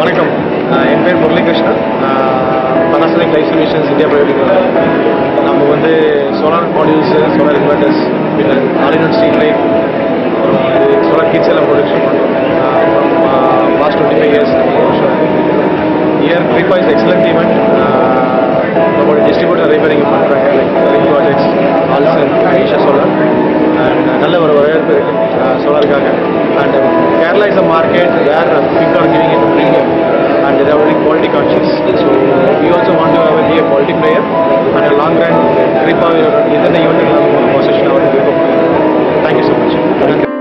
வணக்கம் ஆஹ் என் பேர் Muralikrishnan Panasonic life solutions India private நம்ம வந்து சோலார் மாடியூல்ஸு சோலார் இன்வெர்டர்ஸ் பின்ன ஆலினட் ஸ்ட்ரீட் லைட் அப்புறம் இது சோலார் கிட்ஸ் எல்லாம் ப்ரொடக்ஷன் பண்ணுறோம் last twenty five years year ட்ரிப்பா இஸ் எக்ஸலண்ட் ஈவெண்ட் நம்மளோட டிஸ்ட்ரிபியூட்டர் நிறைய பேர் இங்கே பண்ணுறாங்க like ring projects also Isha solar and நல்ல ஒரு வரவேற்பு இருக்குது சோலாருக்காக and Kerala is a market where people are giving it premium and they are very quality conscious. So we also want to have a, be a quality player and a long run grip of within the event position our grip of. Thank you so much. Thank you.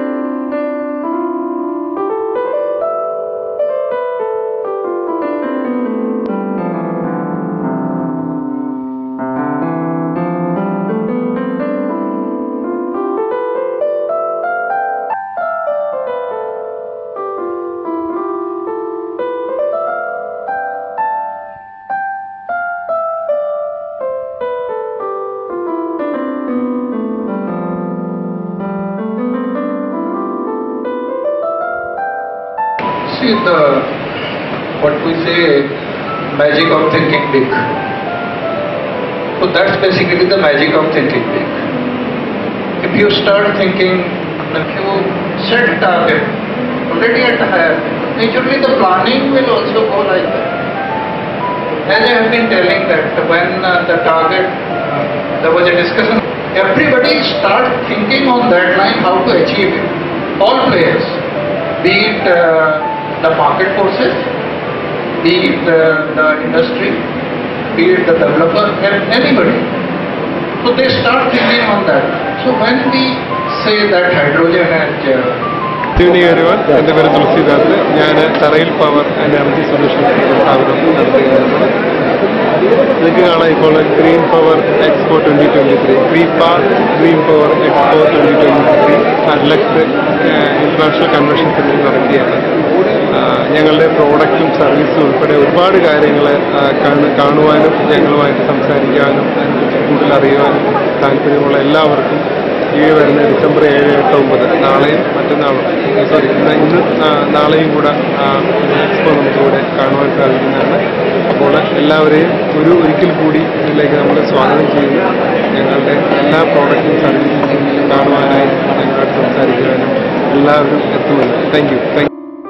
See the what we say magic of thinking big. So that's basically the magic of thinking big. If you start thinking, if you set a target already at a higher, naturally the planning will also go like that. As I have been telling that when uh, the target, uh, there was a discussion, everybody start thinking on that line how to achieve it. All players, be it uh, the market forces, be it uh, the industry, be it the developer, and anybody. So they start thinking on that. So when we say that hydrogen and uh, Thiruvananthapuram എൻ്റെ പേര് തുളസിദാസ് ഞാൻ തറയിൽ power and energy solutions സ്ഥാപനം നടത്തുകയാണ് നിങ്ങൾക്ക് കാണാം ഇപ്പോൾ green power expo twenty twenty three green പാർ green power expo twenty twenty three Adlux international convention സെൻറ്ററിൽ നടക്കുകയാണ് ആ, ഞങ്ങളുടെ പ്രോഡക്റ്റും സർവീസും ഉൾപ്പെടെ ഒരുപാട് കാര്യങ്ങൾ കാണുവാനും ഞങ്ങളുമായിട്ട് സംസാരിക്കാനും അതിനെക്കുറിച്ച് കൂടുതൽ അറിയുവാനും താല്പര്യമുള്ള എല്ലാവർക്കും ഈ വരുന്ന ഡിസംബർ ഏഴ് എട്ട് ഒമ്പത് നാളെയും മറ്റന്നാളും സോറി ഇന്ന് ഇന്ന് നാ- നാളെയും കൂടെ ആ, എക്സ്പോ നമുക്കിവിടെ കാണുവാൻ സാധിക്കുന്നതാണ് അപ്പോൾ എല്ലാവരെയും ഒരു ഒരിക്കൽ കൂടി ഇതിലേക്ക് നമ്മൾ സ്വാഗതം ചെയ്യുന്നു ഞങ്ങളുടെ എല്ലാ പ്രോഡക്റ്റും സർവീസും കാണുവാനായി ഞങ്ങളോട് സംസാരിക്കുവാനും എല്ലാവരും എത്തുമല്ലോ താങ്ക് യു താങ്ക്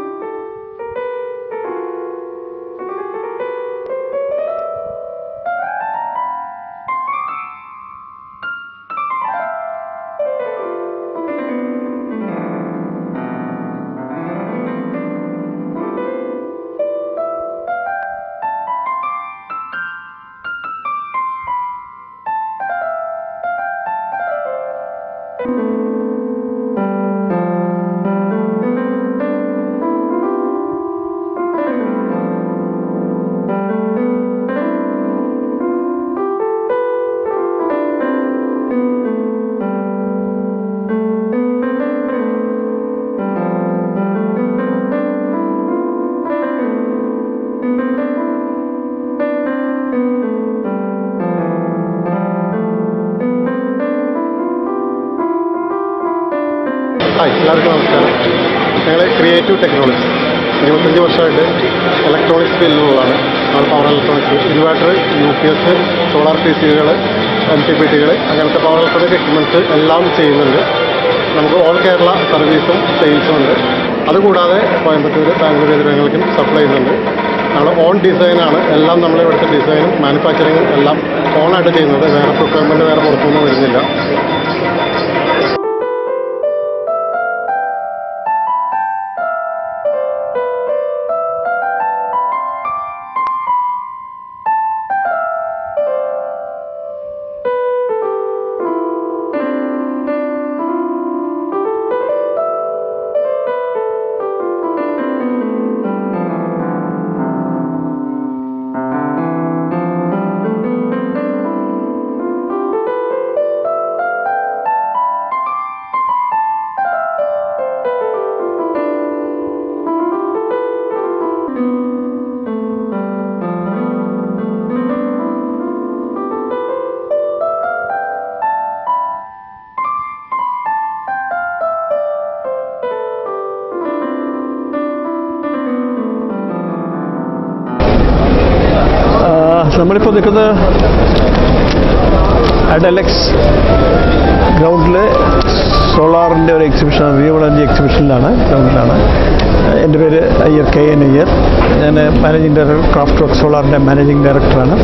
ഹായ് എല്ലാവർക്കും നമസ്കാരം ഞങ്ങൾ ക്രിയേറ്റീവ് ടെക്നോളജി ഇരുപത്തഞ്ച് വർഷമായിട്ട് ഇലക്ട്രോണിക്സ് ഫീൽഡിലുള്ളതാണ് നമ്മൾ power electronics inverter U P S solar P സികൾ എം ടി പി ടികൾ അങ്ങനത്തെ പവർ ഇലക്ട്രോണിക് എക്യുപ്മെൻറ്റ്സ് എല്ലാം ചെയ്യുന്നുണ്ട് നമുക്ക് ഓൾ കേരള സർവീസും സെയിൽസും ഉണ്ട് അതുകൂടാതെ കോയമ്പത്തൂർ ബാംഗ്ലൂർ എന്നിവിടങ്ങളിലേക്കും സപ്ലൈ ചെയ്യുന്നുണ്ട് നമ്മൾ ഓൺ ഡിസൈനാണ് എല്ലാം നമ്മൾ ഇവിടുത്തെ ഡിസൈനും മാനുഫാക്ചറിങ്ങും എല്ലാം ഓണായിട്ട് ചെയ്യുന്നത് വേറെ പ്രൊക്യൂർമെൻറ്റ് വേറെ പുറത്തുനിന്നും വരുന്നില്ല നമ്മളിപ്പോൾ നിൽക്കുന്നത് അഡലക്സ് ഗ്രൗണ്ടിൽ സോളാറിൻ്റെ ഒരു എക്സിബിഷൻ റിന്യൂവൽ എനർജി എക്സിബിഷനിലാണ് ഗ്രൗണ്ടിലാണ് എൻ്റെ പേര് അയ്യർ കെ എൻ അയ്യർ ഞാൻ മാനേജിംഗ് ഡയറക്ടർ ക്രാഫ്റ്റ് വർക്ക് സോളാറിൻ്റെ മാനേജിംഗ് ഡയറക്ടറാണ്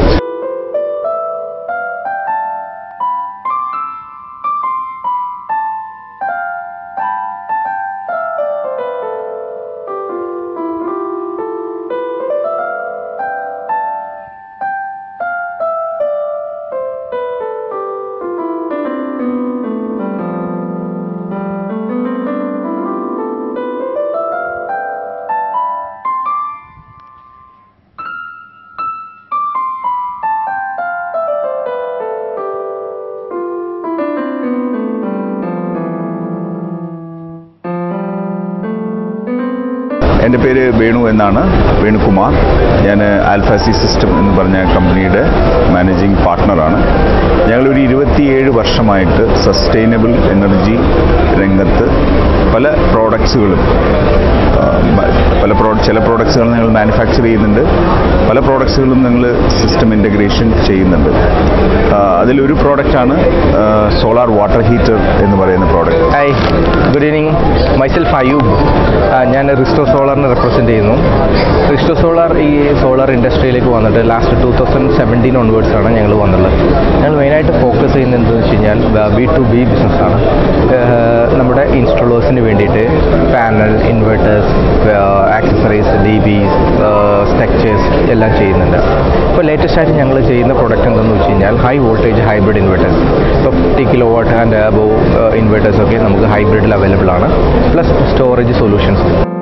എൻ്റെ പേര് വേണു എന്നാണ് വേണുകുമാർ ഞാൻ ആൽഫാസി സിസ്റ്റം എന്ന് പറഞ്ഞ കമ്പനിയുടെ മാനേജിംഗ് പാർട്ട്ണറാണ് ഞങ്ങളൊരു ഇരുപത്തിയേഴ് വർഷമായിട്ട് സസ്റ്റൈനബിൾ എനർജി രംഗത്ത് പല പ്രോഡക്ട്സുകളും ആ, മ- പല പ്രോ ചില പ്രോഡക്ട്സുകൾ ഞങ്ങൾ മാനുഫാക്ചർ ചെയ്യുന്നുണ്ട് പല പ്രോഡക്ട്സുകളും ഞങ്ങൾ സിസ്റ്റം ഇൻ്റഗ്രേഷൻ ചെയ്യുന്നുണ്ട് ആ, അതിലൊരു പ്രോഡക്റ്റാണ് സോളാർ വാട്ടർ ഹീറ്റർ എന്ന് പറയുന്ന product hi good evening myself Ayub ആ, ഞാൻ റിസ്റ്റോ സോളറിനെ റെപ്രസെൻറ്റ് ചെയ്യുന്നു റിസ്റ്റോ സോളാർ ഈ സോളാർ ഇൻഡസ്ട്രിയിലേക്ക് വന്നിട്ട് last two thousand seventeen onwards ആണ് ഞങ്ങൾ വന്നുള്ളത് ഞങ്ങൾ മെയിനായിട്ട് ഫോക്കസ് ചെയ്യുന്നത് എന്താണെന്ന് വെച്ച് കഴിഞ്ഞാൽ ബി ടു ബി ബിസിനസ്സാണ് നമ്മുടെ ഇൻസ്റ്റോളേഴ്സിന് വേണ്ടിയിട്ട് panel inverters accessories DBs structures എല്ലാം ചെയ്യുന്നുണ്ട് ഇപ്പോൾ ലേറ്റസ്റ്റ് ആയിട്ട് ഞങ്ങൾ ചെയ്യുന്ന പ്രൊഡക്റ്റ് എന്താണെന്ന് വെച്ച് കഴിഞ്ഞാൽ ഹൈ വോൾട്ടേജ് ഹൈബ്രിഡ് ഇൻവെർട്ടേഴ്സ് ഇപ്പോൾ fifty kilowatt and above inverters ഒക്കെ നമുക്ക് ഹൈബ്രിഡിൽ അവൈലബിൾ ആണ് പ്ലസ് സ്റ്റോറേജ് സൊല്യൂഷൻസ്